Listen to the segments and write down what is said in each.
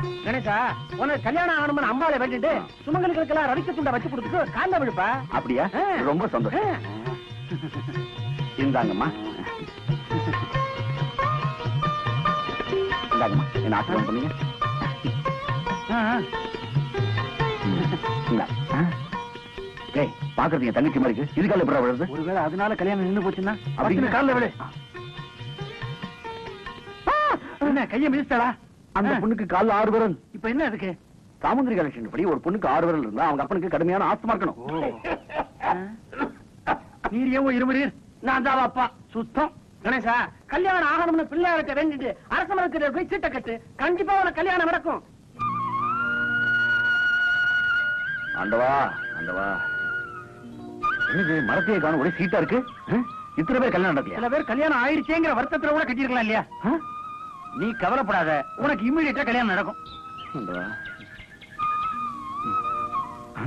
கணேசா உனக்கு கல்யாணம் ஆகணும்னு அம்பாளை வேண்டிட்டு சுமங்கலுக்கு எல்லாம் ரவிக்க துண்டை வச்சு கொடுத்துட்டு காலைல விழுப்பா அப்படியா ஆ. ரொம்ப சந்தோஷம் இந்தாங்கம்மா இந்தாங்கம்மா என்ன ஆசீர்வாதம் பண்ணீங்க இந்தா. ஆ. டேய் பாக்குறதுக்கு என் தங்கச்சி மாதிரி இருக்கு இதுக்கால எப்படி விழுறது ஒருவேளை அதனால கல்யாணம் நின்னு போச்சுன்னா அப்படிங்க. அப்படின்னு காலைல விழு என்ன கைய மிதிச்சாளா அந்த பொண்ணுக்கு கால்ல ஆறு விரல் இப்ப என்ன அதுக்கு சாமுந்திரி கலெக்ஷன் படி ஒரு பொண்ணுக்கு ஆறு விரல் இருந்தா அவங்க அப்பனுக்கு கடுமையான ஆஸ்துமா இருக்கணும் நீர் ஏன் இருமுறீர் நான் தான் அப்பா சுத்தம் கணேசா கல்யாணம் ஆகணும்னு பிள்ளையார்கிட்ட வேண்டிட்டு அரச மரத்துல போய் சீட்டை கட்டு கண்டிப்பா உனக்கு கல்யாணம் நடக்கும் ஆண்டவா ஆண்டவா என்னது மரத்தையே காணும் ஒரே சீட்டா இருக்கு ஆ? இத்தனை பேர் கல்யாணம் நடக்கலையா சில பேர் கல்யாணம் ஆயிடுச்சேங்கிற வருத்தத்துல கூட கட்டியிருக்கலாம் இல்லையா ஆ? நீ கவலைப்படாத உனக்கு இம்மிடியட்டா கல்யாணம் நடக்கும் ஆண்டவா ஆ?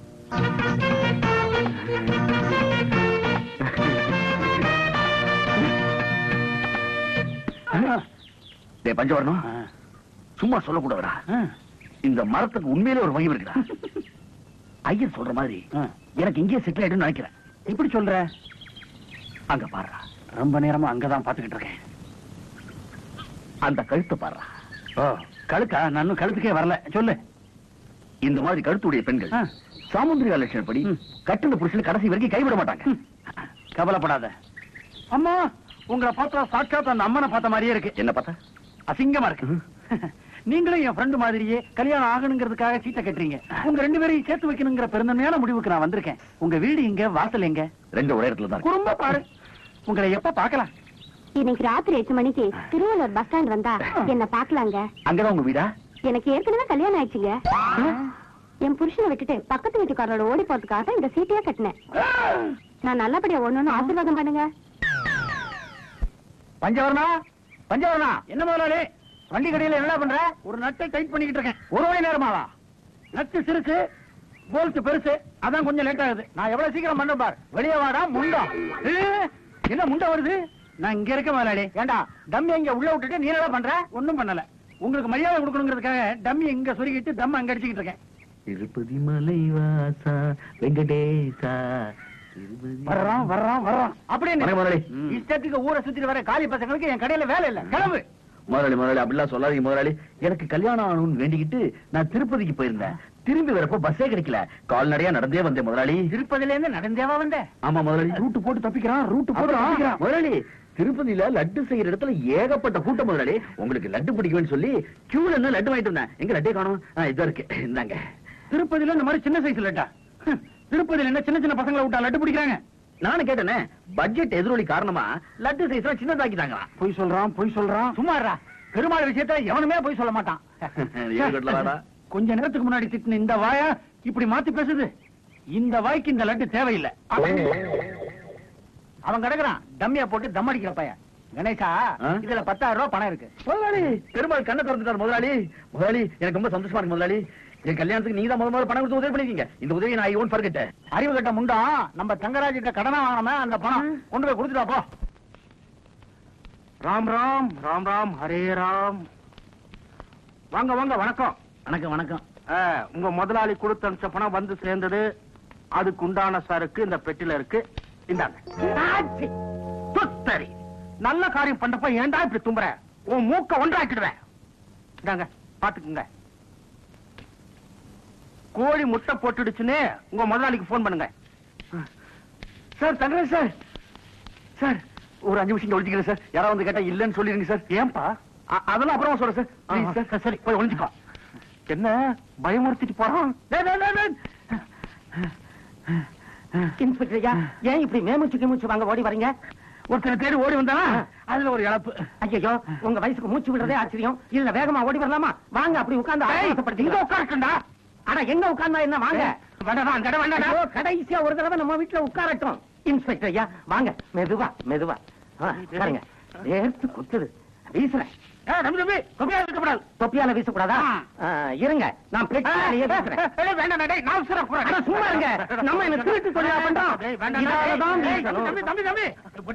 டேய் பஞ்சவர்ணம் சும்மா சொல்லக்கூடாதுடா இந்த மரத்துக்கு உண்மையிலே ஒரு மகிமை இருக்குடா ஐயர் சொல்ற மாதிரி எனக்கு இங்கேயே செட்டில் ஆயிடும்னு நினைக்கிறேன் இப்படி சொல்ற அங்க பாருடா ரொம்ப நேரமா அங்கதான் பாத்துக்கிட்டு இருக்கேன் அந்த கழுத்தை பாருடா ஓ கழுத்தா நான் இன்னும் கழுத்துக்கே வரல சொல்லு இந்த மாதிரி கழுத்துடைய பெண்கள் ஆ. சாமுந்திரிகா லட்சணம் படி ம். கட்டுன புருஷன் கடைசி வரைக்கும் கைவிட மாட்டாங்க கவலைப்படாத அம்மா உங்களை பார்த்தா சாட்சாத் அந்த அம்மனை பார்த்த மாதிரியே இருக்கு என்ன பார்த்தா அசிங்கமா இருக்கு நீங்களும் என் ஃப்ரெண்டு மாதிரியே கல்யாணம் ஆகணுங்கிறதுக்காக சீட்டை கட்டுறீங்க உங்க ரெண்டு பேரையும் சேர்த்து வைக்கணுங்கிற பெருந்தன்மையான முடிவுக்கு நான் வந்திருக்கேன் உங்க வீடு இங்க வாசல் எங்க ரெண்டு ஒரே இடத்துல தான் இருக்கு. குறும்ப பாரு உங்களை எப்ப பார்க்கலாம் இன்னைக்கு ராத்திரி எட்டு மணிக்கு திருவள்ளூர் பஸ் ஸ்டாண்ட் வந்தா என்ன பாக்கலாங்க அங்கதான் உங்க வீடா எனக்கு ஏற்கனவே கல்யாணம் ஆயிடுச்சுங்க என் புருஷனை விட்டுட்டு பக்கத்து வீட்டுக்காரரோட ஓடி போறதுக்காக இந்த சீட்டையே கட்டினேன் நான் நல்லபடியா ஒண்ணு ஆசீர்வாதம் பண்ணுங்க பஞ்சவரணா பஞ்சவரணா என்ன முதலாளி வண்டி கடையில என்ன பண்ற ஒரு நட்டை டைட் பண்ணிக்கிட்டு இருக்கேன் ஒரு மணி நேரமாவா நட்டு சிறுசு போல்ட் பெருசு அதான் கொஞ்சம் லேட் ஆகுது நான் எவ்வளவு சீக்கிரம் பண்ண பார் வெளியே வாடா முண்டம் ஏ, என்ன முண்டம் வருது நான் இங்க இருக்க முதலாளி ஏண்டா டம்மி இங்க உள்ள விட்டுட்டு நீ என்ன பண்ற ஒண்ணும் பண்ணல உங்களுக்கு மரியாதை கொடுக்கணுங்கிறதுக்காக டம்மி இங்க சொருகிட்டு தம் அங்க அடிச்சுக்கிட்டு இருக்கேன் திருப்பதி மலை வாசா வெங்கடேசா திருப்பதி வர்றான் வர்றான் வர்றான் அப்படியே வணக்கம் முதலாளி. ம். இஷ்டத்துக்கு ஊரை சுத்திட்டு வர காலி பசங்களுக்கு என் கடையில வேலை இல்ல கிளம்பு முதலாளி முதலாளி அப்படிலாம் சொல்லாதீங்க முதலாளி எனக்கு கல்யாணம் ஆகணும்னு வேண்டிக்கிட்டு நான் திருப்பதிக்கு போயிருந்தேன் திரும்பி வரப்போ பஸ்ஸே கிடைக்கல கால்நடையா நடந்தே வந்தேன் முதலாளி திருப்பதில இருந்து நடந்தேவா வந்த ஆமா முதலாளி ரூட்டு போட்டு தப்பிக்கிறான் ரூட்டு போட்டு அப்புறம் தப்பிக்கிறான் முதலாளி திருப்பதியில லட்டு செய்யற இடத்துல ஏகப்பட்ட கூட்டம் முதலாளி உங்களுக்கு லட்டு பிடிக்கும்னு சொல்லி கியூல இருந்து லட்டு வாங்கிட்டு வந்தேன் எங்க லட்டே காணும் இதா இருக்கு இந்தாங்க திருப்பதியில இந்த மாதிரி சின்ன சைஸ் லட்டா ஹம், திருப்பதியில என்ன சின்ன சின்ன பசங்களை விட்டா லட்டு பிடிக்கிறாங்க நானும் கேட்டேனே பட்ஜெட் எதிரொலி காரணமா லட்டு சைஸ்லாம் சின்னதாக்கிட்டாங்களா பொய் சொல்றான் பொய் சொல்றான் சும்மா இருடா. பெருமாள் விஷயத்துல எவனுமே பொய் சொல்ல மாட்டான் இருக்கட்டும்ல, வாடா. கொஞ்ச நேரத்துக்கு முன்னாடி திட்டின இந்த வாயா இப்படி மாத்தி பேசுது இந்த வாய்க்கு இந்த லட்டு தேவையில்லை அவன் கிடக்குறான் டம்மியா போட்டு தம் அடிக்கிற பையன் கணேசா ஆ? இதுல பத்தாயிரம் ரூபாய் பணம் இருக்கு முதலாளி பெருமாள் கண்ணை திறந்துட்டார் முதலாளி முதலாளி எனக்கு ரொம்ப சந்தோஷமா இருக்கு முதலாளி என் கல்யாணத்துக்கு நீங்க தான் முதல் முதல்ல பணம் கொடுத்து உதவி பண்ணிருக்கீங்க இந்த உதவியை நான் ஐயோன் பர்கிட்டேன் அறிவு கட்ட முண்டா நம்ம தங்கராஜ் கிட்ட கடனா வாங்கினோமே அந்த பணம் கொண்டு போய் கொடுத்துட்டா போ ராம் ராம் ராம் ராம் ஹரே ராம் வாங்க வாங்க வணக்கம் வணக்கம் வணக்கம் ஆ, உங்க முதலாளி கொடுத்து அனுப்பிச்ச பணம் வந்து சேர்ந்தது அதுக்கு உண்டான சரக்கு இந்த பெட்டில இருக்கு இந்தாங்க ஆச்சி. துத்தரி நல்ல காரியம் பண்றப்ப ஏன்டா இப்படி தும்புற உன் மூக்க ஒன்றாக்கிடுவேன் இந்தாங்க பாத்துக்குங்க கோழி முட்டை போட்டுடுச்சுன்னு உங்க முதலாளிக்கு போன் பண்ணுங்க சார் தங்கரேஜ் சார் சார் ஒரு அஞ்சு நிமிஷம் ஒழிச்சுக்கிறேன் சார் யாராவது வந்து கேட்டா இல்லன்னு சொல்லிருங்க சார் ஏன்பா அ- அதெல்லாம் அப்புறமா சொல்றேன் சார் ஆ, Please, sir. சரி, சரி போய் ஒளிஞ்சுக்கோ என்ன பயமுறுத்திட்டு போறான் டேய், டேய், டேய், டேய். இன்ஸ்பெக்டர் ஐயா ஏன் இப்படி மேமுச்சு கிமுச்சு வாங்க ஓடி வரீங்க ஒருத்தனை தேடி ஓடி வந்தானா அதுல ஒரு இழப்பு ஐயோ உங்க வயசுக்கு மூச்சு விடுறதே ஆச்சரியம் இல்ல வேகமா ஓடி வரலாமா வாங்க அப்படி உட்கார்ந்து இங்க உட்காரட்டும்டா ஆனா எங்க உட்கார்ந்தா என்ன வாங்க வேண்டாம் அந்த இடம் வேண்டாம் கடைசியா ஒரு தடவை நம்ம வீட்டுல உட்காரட்டும் இன்ஸ்பெக்டர் ஐயா வாங்க மெதுவா மெதுவா ஆ, உட்காருங்க ஏத்து குத்துது வீசுறேன் தொப்பியால வீசக்கூடாதா ஆ, இருங்க நான் பெட்டியாலேயே வீசுறேன். அட, சும்மா இருங்க நம்ம என்ன திருட்டு தொழிலா பண்றோம் இதாலதான்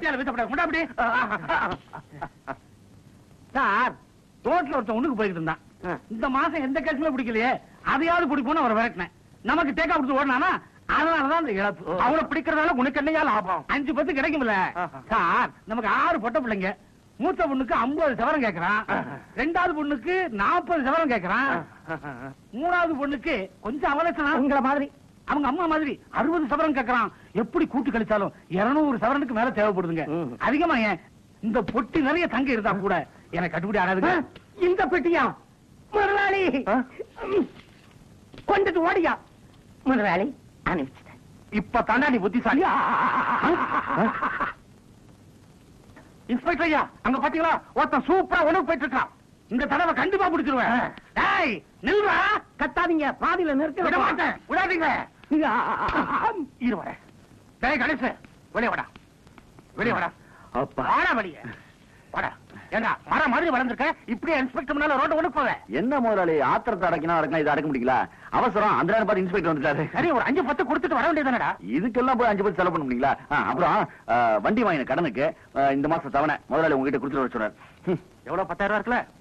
வீசணும். சார் ரோட்ல ஒருத்தன் உனக்கு போயிட்டு இருந்தான் ஆ. இந்த மாசம் எந்த கேஸ்ல பிடிக்கலையே அதையாவது பிடிப்போம்னு அவர் விரட்டினேன் நமக்கு டேக்கா கொடுத்து ஓடினானா அதனாலதான் இந்த இழப்பு அவனை பிடிக்கிறதால உனக்கு என்னையா லாபம் அஞ்சு பத்து கிடைக்கும்ல ஆஹா. சார் நமக்கு ஆறு பொட்ட பிள்ளைங்க மூத்த பொண்ணுக்கு ஐம்பது சவரம் கேக்குறான் ஆஹா. ரெண்டாவது பொண்ணுக்கு நாற்பது சவரம் கேக்குறான் மூணாவது பொண்ணுக்கு கொஞ்சம் அவலட்சணம் உங்களை மாதிரி அவங்க அம்மா மாதிரி அறுபது சவரம் கேக்குறான் எப்படி கூட்டு கழிச்சாலும் இருநூறு சவரனுக்கு மேல தேவைப்படுதுங்க ம். அதிகமா ஏன் இந்த பொட்டி நிறைய தங்க இருந்தா கூட எனக்கு கட்டுப்படி ஆகாதுங்க இந்த பெட்டியா முதலாளி கொண்டுட்டு ஓடியா முதலாளி அனுப்பிச்சிட்டேன் இப்ப தாண்டா நீ புத்திசாலி இன்ஸ்பெக்டர் ஐயா அங்க பாத்தீங்களா ஒருத்தன் சூப்பரா உணவு போயிட்டு இருக்கான் இந்த தடவை கண்டிப்பா பிடிச்சிருவேன் ஆ. டேய் நில்றா கத்தாதீங்க பாதியில நிறுத்தி விட மாட்டேன் விடாதீங்க இரு வரேன் டேய் கணேஷ் வெளியே வாடா வெளியே வாடா அப்பா வாடா வெளியே வாடா ஏண்டா மரம் மாதிரி வளர்ந்துருக்க இப்படியே இன்ஸ்பெக்டர் முன்னால ரோட ஒண்ணு போவேன் என்ன முதலாளி ஆத்திரத்தை அடக்கினா அடக்கினா இது அடக்க முடியல அவசரம் அந்த நேரம் பார்த்து இன்ஸ்பெக்டர் வந்துட்டாரு சரி ஒரு அஞ்சு பத்து கொடுத்துட்டு வர வேண்டியதானடா இதுக்கெல்லாம் போய் அஞ்சு பத்து செலவு பண்ண முடியல அப்புறம் ஆ, வண்டி வாங்கின கடனுக்கு ஆ, இந்த மாசம் தவணை முதலாளி உங்ககிட்ட கொடுத்துட்டு வர சொன்னார் ஹம். எவ்வளவு பத்தாயிரம் ரூபா இருக்குல்ல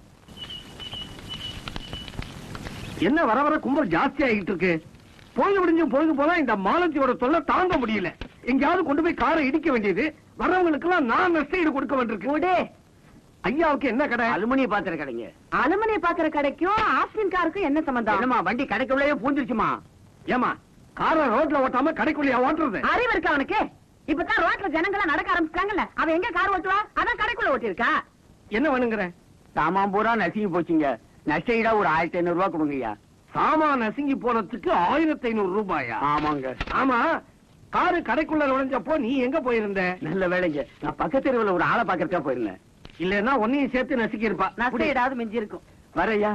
என்ன வர வர கும்பல் ஜாஸ்தி ஆகிட்டு இருக்கு பொழுது முடிஞ்சு பொழுது போல இந்த மாலத்தியோட தொல்லை தாங்க முடியல எங்கேயாவது கொண்டு போய் காரை இடிக்க வேண்டியது வரவங்களுக்கு எல்லாம் நான் நஷ்ட ஈடு கொடுக்க வேண்டியிருக்கு ஐயாவுக்கு என்ன கடை அலுமினிய பாத்திர கடைங்க அலுமினிய பாக்குற கடைக்கும் ஆஸ்டின் காருக்கும் என்ன சம்பந்தம் என்னம்மா வண்டி கடைக்குள்ளேயே பூந்துருச்சுமா ஏமா காரை ரோட்ல ஓட்டாம கடைக்குள்ளையா ஓட்டுறது அறிவு இருக்கா அவனுக்கு இப்பதான் ரோட்ல ஜனங்களா நடக்க ஆரம்பிச்சிட்டாங்கல்ல அவன் எங்க கார் ஓட்டுவா அதான் கடைக்குள்ள ஓட்டிருக்கா என்ன வேணுங்கிற சாமான் பூரா நசுங்கி போச்சுங்க நஷ்ட ஈடா ஒரு ஆயிரத்தி ஐநூறு ரூபாய் கொடுங்கய்யா சாமான் நசுங்கி போனதுக்கு ஆயிரத்தி ஐநூறு ரூபாயா ஆமாங்க ஆமா காரு கடைக்குள்ள நுழைஞ்சப்போ நீ எங்க போயிருந்த நல்ல வேலைங்க நான் பக்கத்து தெருவுல ஒரு ஆளை பாக்கறதுக்கா போயிருந்தேன் இல்லன்னா உன்னையும் சேர்த்து நசுக்கி இருப்பா நஷ்ட ஈடாவது மிஞ்சி இருக்கும் வரையா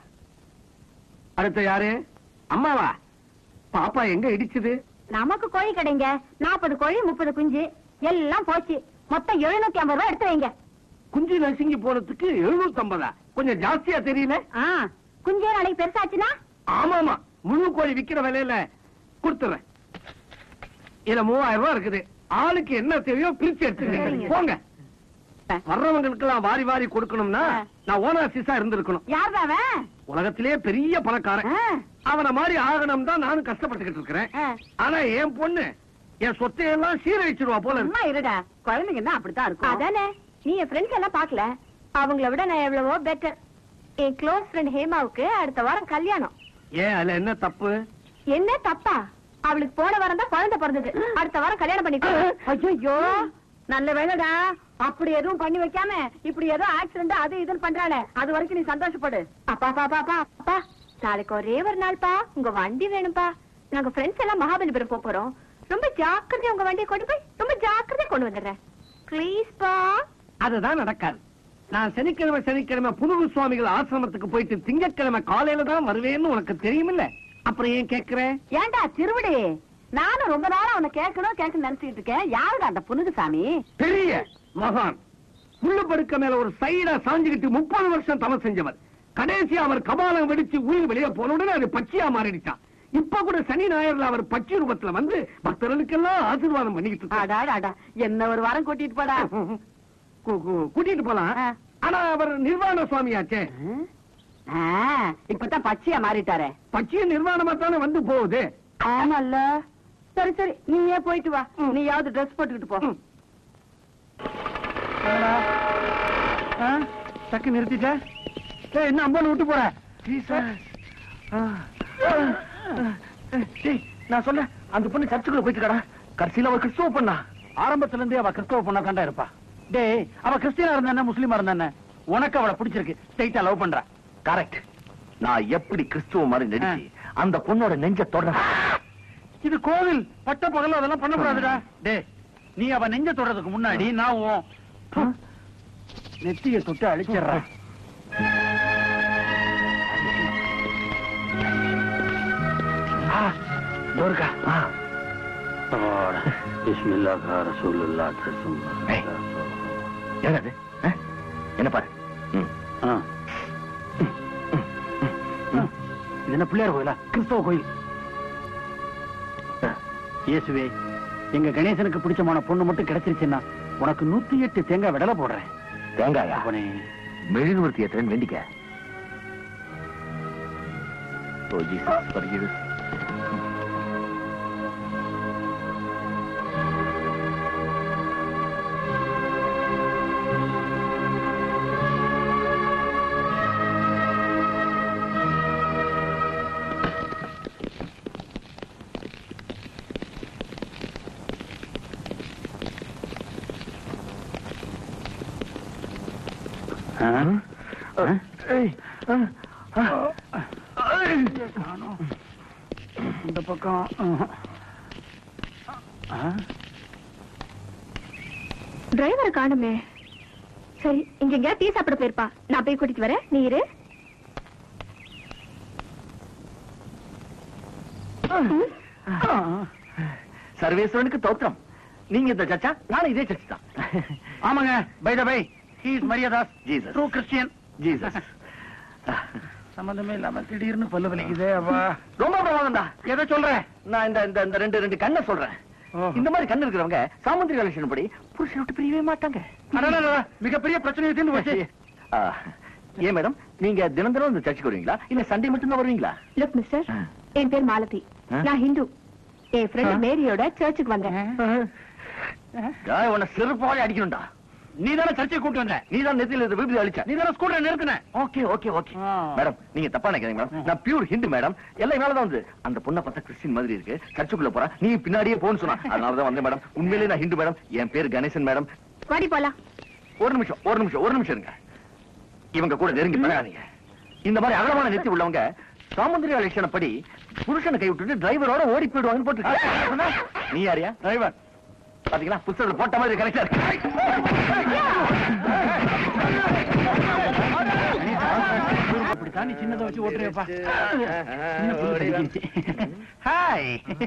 அடுத்த யாரு அம்மாவா பாப்பா எங்க இடிச்சுது நமக்கு கோழி கடைங்க நாற்பது கோழி முப்பது குஞ்சு எல்லாம் போச்சு மொத்தம் எழுநூத்தி ஐம்பது ரூபாய் எடுத்து வைங்க குஞ்சு நசுங்கி போனதுக்கு எழுநூத்தி ஐம்பதா கொஞ்சம் ஜாஸ்தியா தெரியல ஆ, குஞ்சே நாளைக்கு பெருசாச்சுன்னா ஆமாமா முழு கோழி விக்கிற விலையில கொடுத்துறேன் இதுல மூவாயிரம் ரூபாய் இருக்குது ஆளுக்கு என்ன தேவையோ பிரிச்சு எடுத்துக்கங்க சரிங்க. போங்க வர்றவங்களுக்கு எல்லாம் வாரி வாரி கொடுக்கணும்னா ஆ. நான் ஓனாசிஸா இருந்திருக்கணும் யார் அவன் உலகத்திலே பெரிய பணக்காரன் ஆ, அவன மாதிரி ஆகணும் தான் நானும் கஷ்டப்பட்டுக்கிட்டு இருக்கிறேன் ஆ. ஆனா என் பொண்ணு என் சொத்தையெல்லாம் சீரழிச்சிருவா போல இருக்கு சும்மா இருடா குழந்தைங்கன்னா அப்படித்தான் இருக்கும் அதானே நீ என் ஃப்ரெண்ட்ஸ் எல்லாம் பாக்கல அவங்கள விட நான் எவ்வளவோ பெட்டர் என் க்ளோஸ் ஃப்ரெண்ட் ஹேமாவுக்கு அடுத்த வாரம் கல்யாணம் ஏன் அதுல என்ன தப்பு என்ன தப்பா அவளுக்கு போன வாரம் தான் குழந்தை பிறந்தது அடுத்த வாரம் கல்யாணம் பண்ணிக்கோ ஐயோ நல்ல வேலைடா அப்படி எதுவும் பண்ணி வைக்காம இப்படி ஏதோ ஆக்சிடென்ட் அது இதுன்னு பண்றானே அது வரைக்கும் நீ சந்தோஷப்படு அப்பா பாப்பா அப்பா அப்பா நாளைக்கு ஒரே ஒரு நாள்ப்பா உங்க வண்டி வேணும்பா நாங்க ஃப்ரெண்ட்ஸ் எல்லாம் மகாபலிபுரம் போப் போறோம் ரொம்ப ஜாக்கிரதையா உங்க வண்டியை கொண்டு போய் ரொம்ப ஜாக்கிரதையா கொண்டு வந்துடுறேன் ப்ளீஸ் பா அதுதான் நடக்காது நான் சனிக்கிழமை சனிக்கிழமை புதுகு சுவாமிகள் ஆசிரமத்துக்கு போயிட்டு திங்கட்கிழமை காலையில தான் வருவேன்னு உனக்கு தெரியுமில்ல அப்புறம் ஏன் கேக்குற ஏன்டா திருவிடி நானும் ரொம்ப நாளா உன்னை கேட்கணும் கேட்கணும் நினைச்சிட்டு இருக்கேன் யாருடா அந்த புனுகு சாமி பெரிய மகான் முள்ளு படுக்க மேல ஒரு சைடா சாஞ்சுக்கிட்டு முப்பது வருஷம் தவம் செஞ்சவர் கடைசியா அவர் கபாலம் வெடிச்சு உயிர் வெளியே போன உடனே அது பச்சையா மாறிடுச்சான் இப்ப கூட சனி ஞாயிறுல அவர் பச்சை ரூபத்துல வந்து பக்தர்களுக்கெல்லாம் ஆசீர்வாதம் பண்ணிக்கிட்டு இருக்காரு. அடாடாடா என்ன ஒரு வாரம் கூட்டிட்டு போடா கூ- கூ- கூட்டிட்டு போலாம் ஆ. ஆனா அவர் நிர்வாண சுவாமியாச்சே ஆ, இப்பதான் பச்சையா மாறிட்டாரே பச்சைய நிர்வாணமா தானே வந்து போகுது ஆமால்ல சரி சரி நீயே போயிட்டு வா நீயாவது ட்ரெஸ் போட்டுக்கிட்டு போ ம். டக்கு நிறுத்திட்ட ஏய், என்ன அம்பான்னு விட்டு போற டேய், நான் சொல்ல அந்த பொண்ணு சர்ச்சுக்குள்ள போயிட்டு கடா கடைசியில அவ கிறிஸ்துவ பண்ணா ஆரம்பத்துல இருந்தே அவ கிறிஸ்தவ பொண்ணா தாண்டா இருப்பா டேய் அவ கிறிஸ்டியனா இருந்தா முஸ்லீமா இருந்தா உனக்கு அவளை பிடிச்சிருக்கு ஸ்ட்ரைட்டா லவ் பண்றா கரெக்ட் நான் எப்படி கிறிஸ்துவ மாதிரி நடிச்சு அந்த பொண்ணோட நெஞ்ச தொடர இது கோவில் பட்ட பகல அதெல்லாம் பண்ணக்கூடாதுடா டேய் நீ அவ நெஞ்ச தொடுறதுக்கு முன்னாடி நான் உன் ப்பு, நெத்திய தொட்டு அழிச்சிடுறேன் துர்கா ஆ. ஏய். என்னது ஆ? என்ன பாரு ம். இது என்ன பிள்ளையார் கோயிலா கிறிஸ்தவ கோயில் இயேசுவே எங்க கணேசனுக்கு பிடிச்சமான பொண்ணு மட்டும் கிடைச்சிருச்சுன்னா உனக்கு நூத்தி எட்டு தேங்காய் விடல போடுறேன் தேங்காயா அப்பனே மெழுகுவர்த்தி ஏத்துறேன்னு வேண்டிக்க ஓ ஜீசஸ் forgive us. இந்த பக்கம் டிரைவரை காணுமே சரி இங்க எங்கேயா டீ சாப்பிட போயிருப்பா நான் போய் கூட்டிட்டு வரேன் நீ இரு சர்வேஸ்வரனுக்கு தோற்றம் நீங்க இந்த சர்ச்சா நானும் இதே சர்ச் தான் ஆமாங்க by the by he is Mariadas Jesus true Christian Jesus சம்பந்தமே இல்லாம திடீர்னு பல்லு வலிக்குதே அப்பா ரொம்ப பிரமாதம்டா எதை சொல்ற நான் இந்த இந்த இந்த ரெண்டு ரெண்டு கண்ணை சொல்றேன் ஓஹோ. இந்த மாதிரி கண்ணு இருக்கிறவங்க சாமுந்திரி கலெக்ஷன் படி புருஷன் விட்டு பிரியவே மாட்டாங்க அடடடடா, மிகப்பெரிய பிரச்சனையை தீர்ந்து போச்சு ஆ, ஏன் மேடம் நீங்க தினம் தினம் இந்த சர்ச்சுக்கு வருவீங்களா இல்ல சண்டே மட்டும் தான் வருவீங்களா லுக் மிஸ்டர் ஆ. என் பேர் மாலதி ஆ? நான் ஹிந்து என் ஃப்ரெண்ட் ஆ? மேரியோட சர்ச்சுக்கு வந்தேன் டேய், உன்னை செருப்பாலே அடிக்கணும்டா நீ தானே சர்ச்சை கூட்டு வந்த நீ தான் நெத்தியில இந்த விபதி அழிச்ச நீ தானே ஸ்கூட்டரை நிறுத்தின ஓகே ஓகே ஓகே ஆ. மேடம் நீங்க தப்பா நினைக்கிறீங்க மேடம் நான் பியூர் ஹிந்து மேடம் எல்லாம் என்னால தான் வந்து அந்த பொண்ணை பார்த்தா கிறிஸ்டின் மாதிரி இருக்கு சர்ச்சுக்குள்ள போறா நீ பின்னாடியே போன்னு சொன்னா அதனால தான் வந்தேன் மேடம் உண்மையிலேயே நான் ஹிந்து மேடம் என் பேர் கணேசன் மேடம் வாடி போலாம் ஒரு நிமிஷம் ஒரு நிமிஷம் ஒரு நிமிஷம் இருங்க இவங்க கூட நெருங்கி பழகாதீங்க இந்த மாதிரி அகலமான நெத்தி உள்ளவங்க சாமுந்திரி லட்சணம் படி புருஷனை கை விட்டுட்டு டிரைவரோட ஓடி போயிடுவாங்கன்னு போட்டு நீ யாரியா டிரைவர் பாத்தீங்களா புத்தகத்துல போட்ட மாதிரி கரெக்டா இருக்கு அப்படித்தான் நீ சின்னதை வச்சு ஓட்டுறியப்பா சின்ன புல்லு தடுக்கிடுச்சு. Hi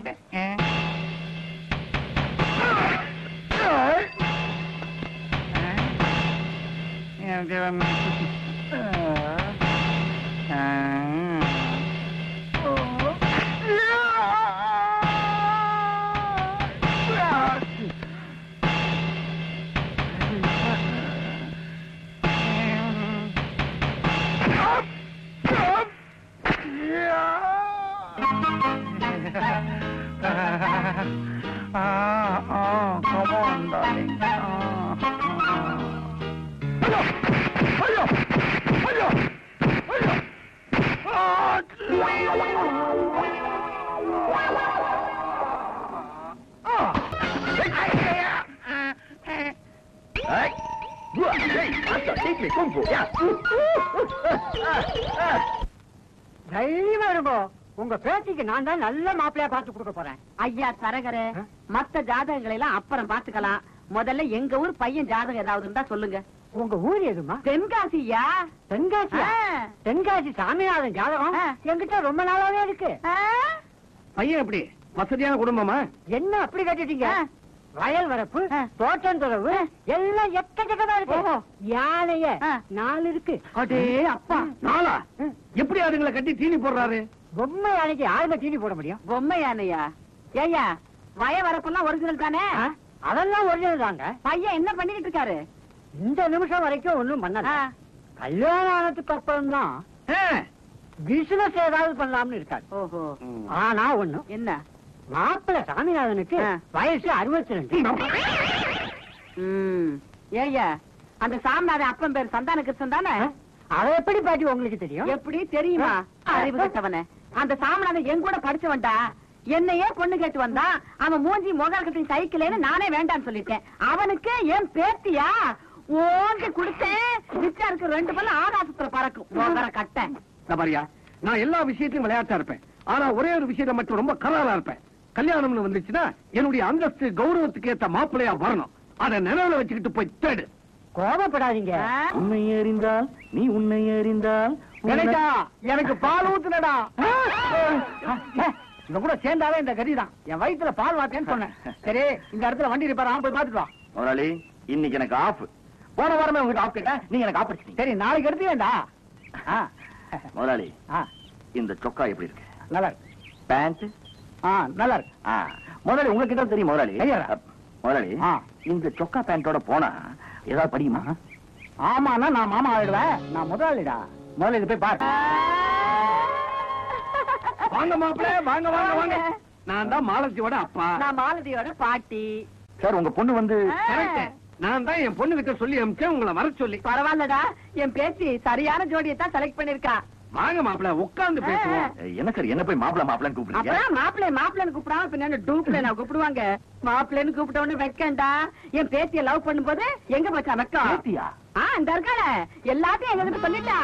Ah, oh, come on, darling. Ah, ah. Hey! Hey, master, teach me kung fu. Yeah. தைரியமா இருங்கோ உங்க பேத்திக்கு நான் தான் நல்ல மாப்பிள்ளையா பார்த்து கொடுக்க போறேன் ஐயா தரகரே மத்த ஜாதகங்களை எல்லாம் அப்புறம் பாத்துக்கலாம் முதல்ல எங்க ஊர் பையன் ஜாதகம் ஏதாவது இருந்தா சொல்லுங்க உங்க ஊர் எதுமா தென்காசியா தென்காசி ஆ. தென்காசி சாமிநாதன் ஜாதகம் ஆ. என்கிட்ட ரொம்ப நாளாவே இருக்கு ஆ? பையன் எப்படி வசதியான குடும்பமா என்ன அப்படி கட்டிட்டீங்க ஆ. வயல் வரப்பு ஆ. தோட்டம் தொலைவு எல்லாம் எக்கச்சக்கமா இருக்கு ஓஹோ. யானைய ஆ. நாலு இருக்கு அடே அப்பா நாளா எப்படி அதுங்களை கட்டி தீனி போடுறாரு பொம்மை யானைக்கு யாருமே தீனி போட முடியும் பொம்மை யானையா ஏய்யா வய வரப்பெல்லாம் ஒரிஜினல் தானே ஆ? அதெல்லாம் ஒரிஜினல் தாங்க பையன் என்ன பண்ணிட்டு இருக்காரு இந்த நிமிஷம் வரைக்கும் ஒண்ணும் பண்ணல ஆ. கல்யாணம் ஆனதுக்கு அப்புறம் தான் பிசினஸ் ஏதாவது பண்ணலாம்னு இருக்காரு ஓஹோ ஆனா ஒண்ணு என்ன மாப்பிள்ள சாமிநாதனுக்கு ஆ. வயசு அறுபத்தி ரெண்டு ம் ஏய்யா அந்த சாமிநாதன் அப்பன் பேர் சந்தான கிருஷ்ணன் தானே அவ எப்படி பாட்டி உங்களுக்கு தெரியும் எப்படி தெரியுமா அறிவு கட்டவனே அந்த சாமிநாதன் என் கூட படிச்சவன்டா என்னையே பொண்ணு கேட்டு வந்தான் அவன் மூஞ்சி முகால் கட்டி சைக்கிள்னு நானே வேண்டாம்னு சொல்லிட்டேன் அவனுக்கு என் பேத்தியா ஓங்கி கொடுத்தேன் மிச்சா இருக்கு ரெண்டு பல்ல ஆகாசத்துல பறக்கும் மோகர கட்டை பாரியா நான் எல்லா விஷயத்தையும் விளையாட்டா இருப்பேன் ஆனா ஒரே ஒரு விஷயத்தை மட்டும் ரொம்ப கராரா இருப்பேன் கல்யாணம்னு வந்துச்சுன்னா என்னுடைய அந்தஸ்து கௌரவத்துக்கு ஏத்த மாப்பிள்ளையா வரணும் அதை நினைவுல வச்சுக்கிட்டு போய் தேடு கோபப்படாதீங்க ஆ? உன்னை அறிந்தால் நீ உன்னை அறிந்தால் கணேசா எனக்கு பால் ஊத்துனடா இவன் கூட சேர்ந்தாலே இந்த கதிதான் என் வயித்துல பால் வாத்தேன்னு சொன்னேன் சரி இந்த இடத்துல வண்டி ரிப்பேர் ஆகும் போய் பாத்துட்டு வா முதலாளி இன்னைக்கு எனக்கு ஆஃப் போன வாரமே உங்களுக்கு ஆஃப் கேட்டேன் நீங்க எனக்கு ஆஃப் அடிச்சிட்டீங்க சரி நாளைக்கு எடுத்துக்கேண்டா ஆ, முதலாளி ஆ, இந்த சொக்கா எப்படி இருக்கு நல்லா இருக்கு பேண்ட் ஆ நல்லா இருக்கு ஆ, முதலாளி உங்களுக்கு தான் தெரியும் முதலாளி ஐயரா. அப், முதலாளி ஆ. இந்த சொக்கா பேண்டோட போனா ஏதாவது படியுமா ஆமாண்ணா நான் மாமா ஆயிடுவேன் நான் முதலாளிடா முதல்ல இது போய் பாரு வாங்க மாப்பிள வாங்க வாங்க வாங்க வாங்க. நான் தான் மாலத்தியோட அப்பா நான் மாலதியோட பாட்டி சார் உங்க பொண்ணு வந்து கரெக்ட் நான் தான் என் பொண்ணு கிட்ட சொல்லி அனுப்பிச்சேன் உங்களை வர சொல்லி பரவாயில்லடா என் பேத்தி சரியான ஜோடியை தான் செலக்ட் பண்ணிருக்கா வாங்க மாப்பிள உட்கார்ந்து பேசுவோம் என்ன சார் என்ன போய் மாப்பிள மாப்பிளன்னு கூப்பிடுறீங்க அப்புறம் மாப்பிள்ளை மாப்பிள்ளைன்னு கூப்பிடாம பின்ன டூப்ல நான் கூப்பிடுவாங்க மாப்பிள்ளைன்னு கூப்பிட்ட உடனே வைக்கண்டா என் பேத்திய லவ் பண்ணும்போது எங்க போச்சா வெக்கம் பேத்தியா? ஆ இந்த இருக்காள எல்லாத்தையும் எங்க கிட்ட சொல்லிட்டா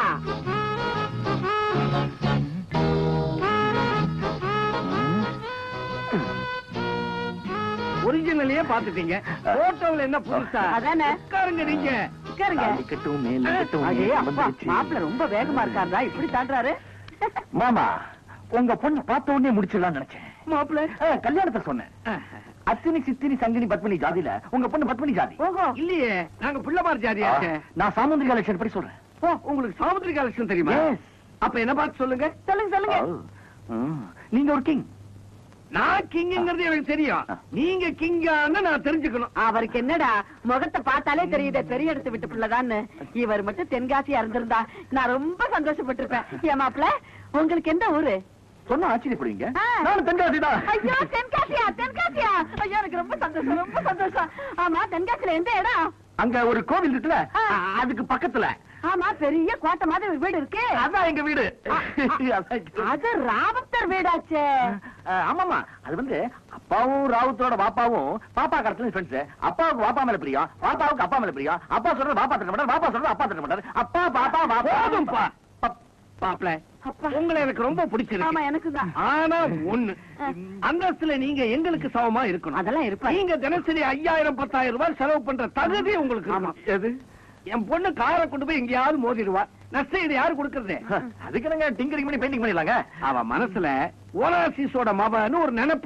ஒரிஜினலையே பாத்துட்டீங்க போட்டோல என்ன புதுசா அதானே. உட்காருங்க நீங்க உட்காருங்க தாலி கட்டும் மேல கட்டும் அடே மேல அப்பா வந்துருச்சு. மாப்பிள்ளை ரொம்ப வேகமா இருக்காருடா இப்படி தாண்டாரு மாமா உங்க பொண்ணு பார்த்த உடனே முடிச்சிடலாம்னு நினைச்சேன் மாப்பிள ஆ, கல்யாணத்தை சொன்னேன் அத்தினி சித்தினி சங்கினி பத்மினி ஜாதியில உங்க பொண்ணு பத்மினி ஜாதி ஓஹோ இல்லையே நாங்க பிள்ளைமார் ஆ, ஜாதியாச்சே நான் சாமுந்திரிகா லட்சணம் படி சொல்றேன் ஓ உங்களுக்கு சாமுத்திரிகா லட்சம் தெரியுமா Yes. அப்ப என்ன பார்த்து சொல்லுங்க சொல்லுங்க சொல்லுங்க ஆ, ம். நீங்க ஒரு கிங் நான் கிங்ங்கிறது எனக்கு தெரியும் நீங்க கிங்கான்னு நான் தெரிஞ்சுக்கணும் அவருக்கு என்னடா முகத்தை பார்த்தாலே தெரியுதே பெரிய இடத்து விட்டு பிள்ளைதான்னு இவர் மட்டும் தென்காசியா இருந்திருந்தா நான் ரொம்ப சந்தோஷப்பட்டிருப்பேன் ஏன் மாப்பிள்ள உங்களுக்கு எந்த ஊரு சொன்னா ஆச்சரியப்படுவீங்க ஆ. நானும் தென்காசிதான் ஐயோ தென்காசியா தென்காசியா ஐயோ எனக்கு ரொம்ப சந்தோஷம் ரொம்ப சந்தோஷம் ஆமா தென்காசியில எந்த இடம் அங்க ஒரு கோவில் இருக்குல்ல ஆ. ஆ, அதுக்கு பக்கத்துல ஆமா பெரிய கோட்டை மாதிரி ஒரு வீடு இருக்கு அதான் எங்க வீடு ஆ, அதான் எங்க- அது ராவத்தர் வீடாச்சே ஆ, ஆமாமா அது வந்து அப்பாவும் ராவுத்தரோட பாப்பாவும் பாப்பா கடத்துல ஃப்ரெண்ட்ஸ் அப்பாவுக்கு பாப்பா மேல பிரியம் பாப்பாவுக்கு அப்பா மேல பிரியம் அப்பா சொல்றது பாப்பா திட்ட மாட்டார் பாப்பா சொல்றது அப்பா திட்ட மாட்டார் அப்பா பாப்பா பாப்பா போதும்பா. மாப்பிள அப்பா. உங்களை எனக்கு ரொம்ப ஆமா பிடிச்சிருக்கு எனக்கு தான் ஆனா ஒண்ணு ஆ. அந்தஸ்துல நீங்க எங்களுக்கு சமமா இருக்கணும் அதெல்லாம் இருப்பேன் நீங்க தினசரி ஐயாயிரம் பத்தாயிரம் ரூபாய் செலவு பண்ற தகுதி உங்களுக்கு இருக்கணும். எது என் பொண்ணு காரை கொண்டு போய் எங்கேயாவது மோதிடுவா நஷ்ட இது யாரு கொடுக்கறது அதுக்கு என்னங்க டிங்கரிங் பண்ணி பெயிண்டிங் பண்ணிடலாங்க அவ மனசுல ஓனாசிஸோட மவன்னு ஒரு நினைப்பு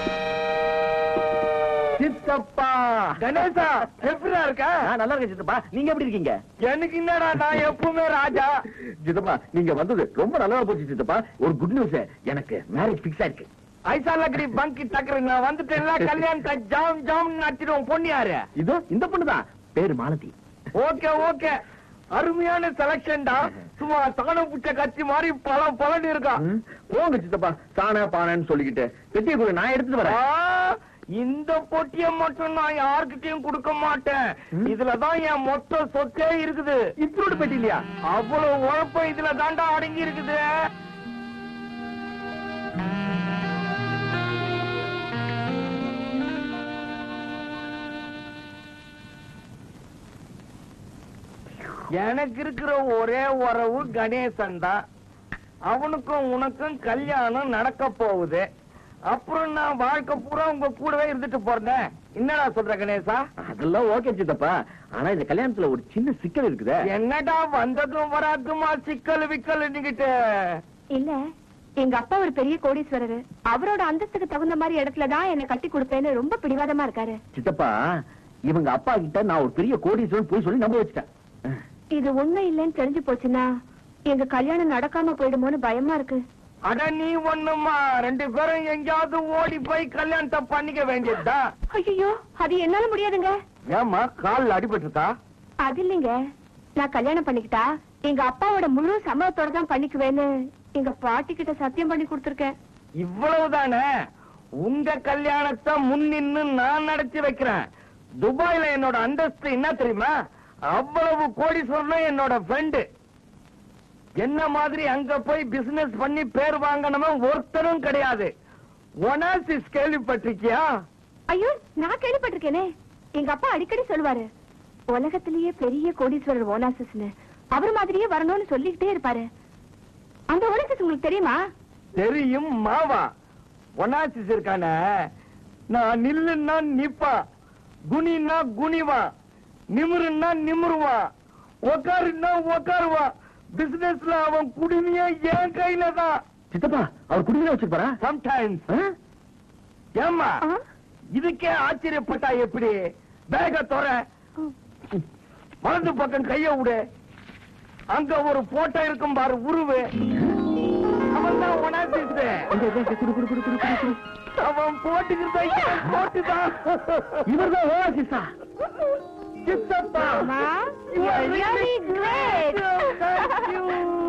சித்தப்பா கணேசா எப்படிடா இருக்க நான் நல்லா இருக்கேன் சித்தப்பா நீங்க எப்படி இருக்கீங்க எனக்கு என்னடா நான் எப்பவுமே ராஜா சித்தப்பா நீங்க வந்தது ரொம்ப நல்லா போச்சு சித்தப்பா ஒரு குட் நியூஸ் எனக்கு மேரேஜ் பிக்ஸ் ஆயிருக்கு ஐசா லக்கடி பங்கி டக்கர் நான் வந்துட்டேன்ல கல்யாணத்தை ஜாம் ஜாம் நடிச்சிடுவோம் பொண்ணு யாரு இதோ இந்த பொண்ணுதான் பேரு மாலதி ஓகே ஓகே அருமையான செலக்ஷன்டா சும்மா சாணம் புச்ச கட்சி மாதிரி பழம் பழம் இருக்கா ம், போங்க சித்தப்பா சாண பானைன்னு சொல்லிக்கிட்டு பெட்டியை கூட நான் எடுத்துட்டு ஆ, வரேன் இந்த பொட்டிய மட்டும் நான் யாருக்கிட்டையும் கொடுக்க மாட்டேன் ம். இதுலதான் என் மொத்த சொத்தே இருக்குது இப்படி பெட்டி இல்லையா அவ்வளவு உழைப்பு இதுல தாண்டா அடங்கி இருக்குது எனக்கு இருக்கிற ஒரே உறவு கணேசன் தான் அவனுக்கும் உனக்கும் கல்யாணம் நடக்க போகுது அப்புறம் நான் வாழ்க்கை பூரா உங்க கூடவே இருந்துட்டு போறேன் என்னடா சொல்ற கணேசா அதெல்லாம் ஓகே சித்தப்பா ஆனா இந்த கல்யாணத்துல ஒரு சின்ன சிக்கல் இருக்குதே என்னடா வந்ததும் வராதுமா சிக்கல் விக்கல் நிக்கிட்டு இல்ல எங்க அப்பா ஒரு பெரிய கோடீஸ்வரர் அவரோட அந்தஸ்துக்கு தகுந்த மாதிரி இடத்துல தான் என்ன கட்டி கொடுப்பேன்னு ரொம்ப பிடிவாதமா இருக்காரு சித்தப்பா இவங்க அப்பா கிட்ட நான் ஒரு பெரிய கோடீஸ்வரன் போய் சொல்லி நம்ப வச்சுட்டேன் இது உண்மை இல்லைன்னு தெரிஞ்சு போச்சுன்னா எங்க கல்யாணம் நடக்காம போயிடுமோன்னு பயமா இருக்கு அட நீ ஒண்ணுமா ரெண்டு பேரும் எங்கேயாவது ஓடி போய் கல்யாணத்தை பண்ணிக்க வேண்டியதுதான் ஐயோ அது என்னால முடியாதுங்க ஏமா கால்ல அடிபட்டு இருக்கா அது இல்லைங்க நான் கல்யாணம் பண்ணிக்கிட்டா எங்க அப்பாவோட முழு சம்மதத்தோட தான் பண்ணிக்குவேன்னு எங்க பாட்டி கிட்ட சத்தியம் பண்ணி கொடுத்துருக்கேன் இவ்வளவுதானே உங்க கல்யாணத்தை முன்னின்னு நான் நடத்தி வைக்கிறேன் துபாயில என்னோட அந்தஸ்து என்ன தெரியுமா அவ்வளவு கோடீஸ்வரனும் என்னோட ஃப்ரெண்டு என்ன மாதிரி அங்க போய் பிசினஸ் பண்ணி பேர் வாங்கினவன் ஒருத்தரும் கிடையாது ஒனாசிஸ் கேள்விப்பட்டிருக்கியா ஐயோ நான் கேள்விப்பட்டிருக்கேனே எங்க அப்பா அடிக்கடி சொல்லுவாரு உலகத்திலேயே பெரிய கோடீஸ்வரர் ஓனாசஸ்னு அவர் மாதிரியே வரணும்னு சொல்லிக்கிட்டே இருப்பாரு அந்த ஓனாசஸ் உங்களுக்கு தெரியுமா தெரியும் மாவா ஒனாசிஸ் இருக்கான நான் நில்லுன்னா நிப்பா குனின்னா குனிவா நிமிருன்னா நிமிருவா உக்காருன்னா உக்காருவா பிசினஸ்ல அவன் குடுமையே என் கையில தான் சித்தப்பா அவர் குடிமையில வச்சிருப்பாரா சம்டைம்ஸ் ஆ? ஏம்மா ஆ? இதுக்கே ஆச்சரியப்பட்டா எப்படி பேக தொற வலது பக்கம் கைய விடு அங்க ஒரு போட்டோ இருக்கும் பாரு உருவு அவன் தான் ஒனாசிஸ் இங்க, இங்க, இங்க, குடு, குடு, குடு, குடு, குடு, குடு. அவன் போட்டுக்கிறத போட்டுதான் இவர்தான் ஓஆசிஸா சித்தப்பா அம்மா, you are really great. Thank you.